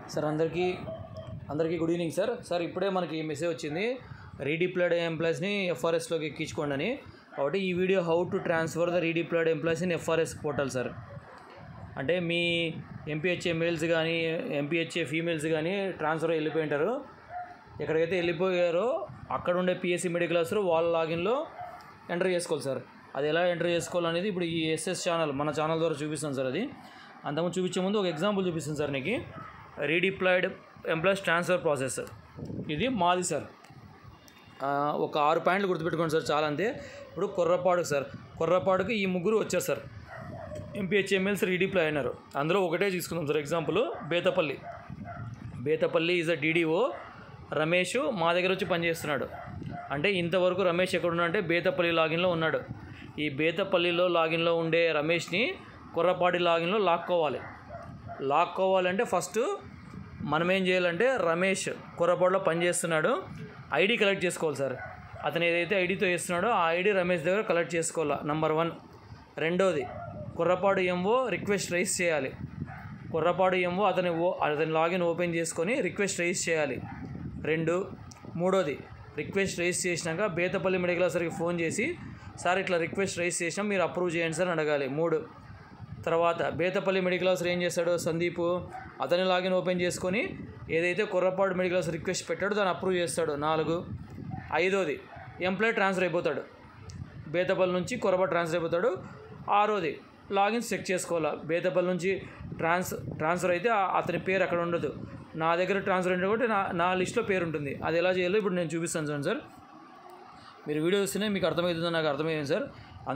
sir అందరికీ అందరికీ good evening sir sir ఇప్పుడే మనకి మెసేజ్ వచ్చింది రీడిప్లాయిడ్ ఎంప్లాయీస్ని ఎఫ్ఆర్ఎస్లోకి ఎక్కించుకోండి అని కాబట్టి ఈ video how to transfer the redeployed employees in FRS portal sir అంటే మీ ఎంపీహెచ్ఏ మేల్స్ కానీ ఎంపీహెచ్ఏ ఫీమేల్స్ కానీ ట్రాన్స్ఫర్ వెళ్ళిపోయి ఉంటారు ఎక్కడికైతే వెళ్ళిపోయారో అక్కడ ఉండే పిఎస్సి మెడికల్ ఆఫీసర్ వాళ్ళ లాగిన్లో ఎంటర్ చేసుకోవాలి సార్ అది ఎలా ఎంటర్ చేసుకోవాలనేది ఇప్పుడు ఈ ఎస్ఎస్ ఛానల్ మన ఛానల్ ద్వారా చూపిస్తాను సార్ అది అంతకుముందు చూపించే ముందు ఒక ఎగ్జాంపుల్ చూపిస్తాను సార్ నీకు రీడిప్లాయిడ్ ఎంప్లాయీస్ ట్రాన్స్ఫర్ ప్రాసెస్ ఇది మాది సార్ ఆ, ఒక ఆరు పాయింట్లు గుర్తుపెట్టుకోండి సార్ చాలా అంతే ఇప్పుడు కొర్రపాడు సార్ కొర్రపాడుకి ఈ ముగ్గురు వచ్చారు సార్ ఎంపీహెచ్ ఎమ్మెల్సీ రీడిప్లాయ్ అయినారు అందులో ఒకటే తీసుకుందాం sir example Bethapalli Bethapalli is a DDO Ramesh మా దగ్గర వచ్చి పనిచేస్తున్నాడు అంటే ఇంతవరకు రమేష్ ఎక్కడ అంటే బేతపల్లి లాగిన్లో ఉన్నాడు ఈ బేతపల్లిలో లాగిన్లో ఉండే రమేష్ని కుర్రపాటి లాగిన్లో లాక్కోవాలి లాక్కోవాలంటే ఫస్ట్ మనం ఏం చేయాలంటే రమేష్ కుర్రపాడులో పనిచేస్తున్నాడు ఐడి కలెక్ట్ చేసుకోవాలి సార్ అతను ఏదైతే ఐడితో వేస్తున్నాడో ఆ ఐడి రమేష్ దగ్గర కలెక్ట్ చేసుకోవాలి నంబర్ వన్ రెండోది కుర్రపాడు ఎంఓ రిక్వెస్ట్ రైస్ చేయాలి కుర్రపాడు ఎంఓ అతని ఓ అతని లాగిన్ ఓపెన్ చేసుకొని రిక్వెస్ట్ రైస్ చేయాలి రెండు మూడోది రిక్వెస్ట్ రైస్ చేసినాక బేతపల్లి మెడికల్ ఆఫీసర్కి ఫోన్ చేసి సార్ ఇట్లా రిక్వెస్ట్ రైస్ చేసినాం మీరు అప్రూవ్ చేయండి సార్ అని అడగాలి మూడు తర్వాత బేతపల్లి మెడికల్ ఆఫీసర్ ఏం చేస్తాడు సందీప్ అతని లాగిన్ ఓపెన్ చేసుకొని ఏదైతే కుర్రపాడు మెడికల్ ఆఫీసర్ రిక్వెస్ట్ పెట్టాడో దాన్ని అప్రూవ్ చేస్తాడు నాలుగు ఐదోది ఎంప్లాయ్ ట్రాన్స్ఫర్ అయిపోతాడు బేతపల్లి నుంచి కొరపాటు ట్రాన్స్ఫర్ అయిపోతాడు ఆరోది లాగిన్ చెక్ చేసుకోవాలా బేతపల్లి నుంచి ట్రాన్స్ ట్రాన్స్ఫర్ అయితే ఆ- అతని పేరు అక్కడ ఉండదు నా దగ్గర ట్రాన్స్ఫర్ అంటే కాబట్టి నా నా లిస్ట్లో పేరు ఉంటుంది అది ఎలా చేయాలో ఇప్పుడు నేను చూపిస్తాను చూడండి సార్ మీరు వీడియో చూస్తేనే మీకు అర్థమవుతుందో నాకు అర్థమైంది సార్ అం-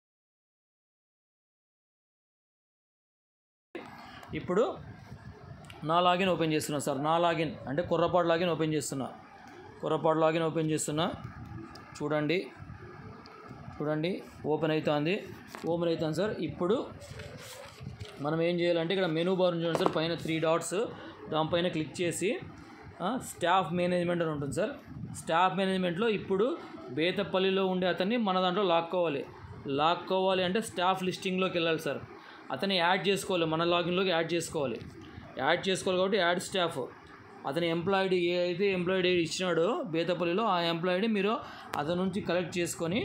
ఇప్పుడు నా లాగిన్ ఓపెన్ చేస్తున్నా సార్ నా లాగిన్ అంటే కుర్రపాడు లాగిన్ ఓపెన్ చేస్తున్నా కుర్రపాడు లాగిన్ ఓపెన్ చేస్తున్నా చూడండి చూడండి ఓపెన్ అవుతుంది ఓపెన్ అవుతుంది సార్ ఇప్పుడు మనం ఏం చేయాలంటే ఇక్కడ మెనూ బార్ ఉంది చూడండి సార్ పైన త్రీ డాట్స్ దానిపైన క్లిక్ చేసి ఆ, స్టాఫ్ మేనేజ్మెంట్ అని ఉంటుంది సార్ స్టాఫ్ మేనేజ్మెంట్లో ఇప్పుడు బేతపల్లిలో ఉండే అతన్ని మన దాంట్లో లాక్కోవాలి లాక్కోవాలి అంటే స్టాఫ్ లిస్టింగ్లోకి వెళ్ళాలి సార్ అతన్ని యాడ్ చేసుకోవాలి మన లాగిన్లోకి యాడ్ చేసుకోవాలి యాడ్ చేసుకోవాలి కాబట్టి యాడ్ స్టాఫ్ అతని ఎంప్లాయిడ్ ఏ అయితే ఎంప్లాయిడ్ ఇచ్చినాడో బేతపల్లిలో ఆ ఎంప్లాయిడ్ మీరు అతని నుంచి కలెక్ట్ చేసుకొని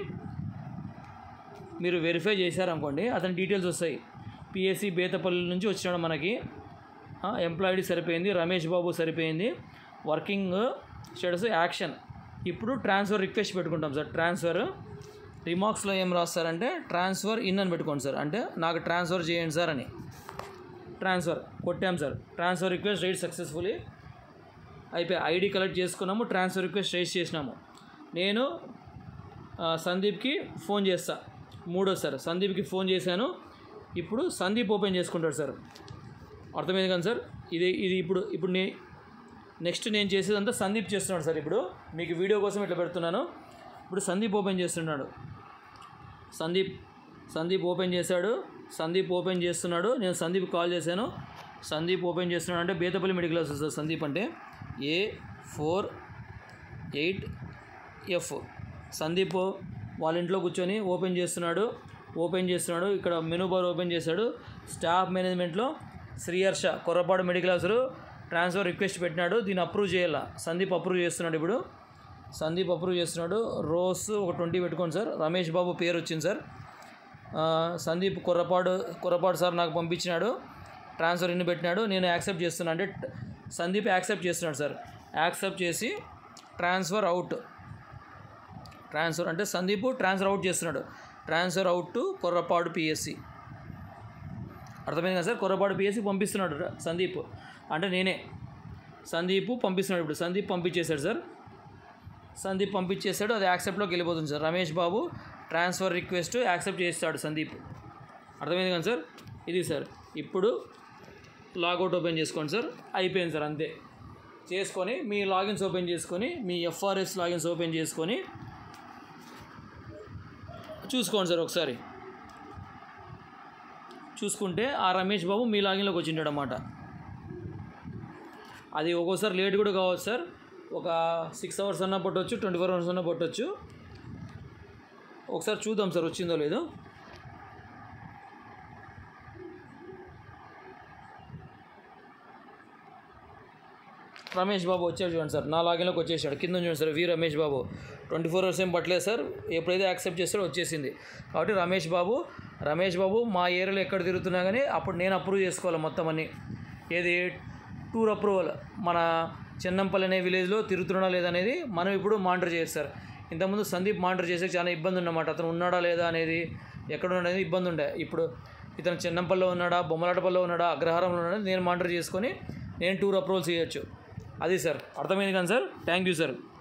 మీరు వెరిఫై చేశారనుకోండి అతని డీటెయిల్స్ వస్తాయి పిఎస్సి బేతపల్లి నుంచి వచ్చినాడు మనకి ఎంప్లాయిడ్ సరిపోయింది రమేష్ బాబు సరిపోయింది వర్కింగ్ స్టేటస్ యాక్షన్ ఇప్పుడు ట్రాన్స్ఫర్ రిక్వెస్ట్ పెట్టుకుంటాం సార్ ట్రాన్స్ఫర్ రిమార్క్స్లో ఏం రాస్తారంటే ట్రాన్స్ఫర్ ఇన్ అని పెట్టుకోండి సార్ అంటే నాకు ట్రాన్స్ఫర్ చేయండి సార్ అని ట్రాన్స్ఫర్ కొట్టాం sir transfer request right successfully అయిపోయి ఐడి కలెక్ట్ చేసుకున్నాము ట్రాన్స్ఫర్ రిక్వెస్ట్ రైస్ చేసినాము నేను ఆ, సందీప్కి ఫోన్ చేస్తా మూడో సార్ సందీప్కి ఫోన్ చేశాను ఇప్పుడు సందీప్ ఓపెన్ చేసుకుంటాడు సార్ అర్థమైంది కదా సార్ ఇది ఇది ఇప్పుడు ఇప్పుడు నే నెక్స్ట్ నేను చేసేదంతా సందీప్ చేస్తున్నాడు సార్ ఇప్పుడు మీకు వీడియో కోసం ఇట్లా పెడుతున్నాను ఇప్పుడు సందీప్ ఓపెన్ చేస్తున్నాడు సందీప్ సందీప్ ఓపెన్ చేశాడు సందీప్ ఓపెన్ చేస్తున్నాడు నేను సందీప్ కాల్ చేశాను సందీప్ ఓపెన్ చేస్తున్నాడు అంటే బేతపల్లి మెడికల్ ఆఫీసర్ సందీప్ అంటే A four eight F Sandeep వాళ్ళ ఇంట్లో కూర్చొని ఓపెన్ చేస్తున్నాడు ఓపెన్ చేస్తున్నాడు ఇక్కడ మెనూ బార్ ఓపెన్ చేశాడు స్టాఫ్ మేనేజ్మెంట్లో Sriharsha Korrapadu medical officer transfer request పెట్టినాడు దీన్ని అప్రూవ్ చేయాల సందీప్ అప్రూవ్ చేస్తున్నాడు ఇప్పుడు సందీప్ అప్రూవ్ చేస్తున్నాడు రోస్ ఒక ట్వంటీ పెట్టుకోండి సార్ రమేష్ బాబు పేరు వచ్చింది సార్ ఆ, సందీప్ కొర్రపాడు కొర్రపాడు సార్ నాకు పంపించినాడు ట్రాన్స్ఫర్ ఇన్ని పెట్టినాడు నేను యాక్సెప్ట్ చేస్తున్నా అంటే ట- సందీప్ యాక్సెప్ట్ చేస్తున్నాడు సార్ యాక్సెప్ట్ చేసి ట్రాన్స్ఫర్ అవుట్ ట్రాన్స్ఫర్ అంటే సందీప్ ట్రాన్స్ఫర్ అవుట్ చేస్తున్నాడు transfer out to Korrapadu PSC అర్థమైంది కదా సార్ కొర్రపాడు పిఎస్సి పంపిస్తున్నాడు ర- సందీప్ అంటే నేనే సందీప్ పంపిస్తున్నాడు ఇప్పుడు సందీప్ పంపించేశాడు సార్ సందీప్ పంపించేశాడు అది యాక్సెప్ట్లోకి వెళ్ళిపోతుంది sir Ramesh Babu transfer request accept చేస్తాడు సందీప్ అర్థమైంది కదా సార్ ఇది సార్ ఇప్పుడు లాగౌట్ ఓపెన్ చేసుకోండి సార్ అయిపోయింది సార్ అంతే చేసుకొని మీ లాగిన్స్ ఓపెన్ చేసుకొని మీ ఎఫ్ఆర్ఎస్ లాగిన్స్ ఓపెన్ చేసుకొని చూసుకోండి సార్ ఒకసారి చూసుకుంటే ఆ రమేష్ బాబు మీ లాగిన్లోకి వచ్చింటాడు అన్నమాట అది ఒక్కోసారి లేట్ కూడా కావచ్చు సార్ ఒక సిక్స్ అవర్స్ అన్నా పట్టవచ్చు ట్వంటీ ఫోర్ అవర్స్ అన్నా పట్టవచ్చు ఒకసారి చూద్దాం సార్ వచ్చిందో లేదో రమేష్ బాబు వచ్చాడు చూడండి సార్ నా లాగిన్లోకి వచ్చేసాడు కింద ఉంది చూడండి sir V Ramesh Babu twenty four hours ఏం పట్టలేదు సార్ ఎప్పుడైతే యాక్సెప్ట్ చేస్తాడో వచ్చేసింది కాబట్టి రమేష్ బాబు రమేష్ బాబు మా ఏరియాలో ఎక్కడ తిరుగుతున్నా కానీ అప్పుడు నేను అప్రూవ్ చేసుకోవాలి మొత్తం అన్ని ఏది టూర్ అప్రూవల్ మన చెన్నంపల్లి అనే విలేజ్లో తిరుగుతున్నా లేదా అనేది మనం ఇప్పుడు మానిటర్ చేయొచ్చు సార్ ఇంతకుముందు సందీప్ మానిటర్ చేసే చాలా ఇబ్బంది ఉన్నమాట అతను ఉన్నాడా లేదా అనేది ఎక్కడ ఉన్నాడా అనేది ఇబ్బంది ఉండే ఇప్పుడు ఇతను చెన్నంపల్లిలో ఉన్నాడా బొమ్మలాటపల్లిలో ఉన్నాడా అగ్రహారంలో ఉన్నాడా నేను మానిటర్ చేసుకొని నేను టూర్ అప్రూవల్స్ చేయొచ్చు అది సార్ అర్థమైంది కానీ సార్ థ్యాంక్ యూ సార్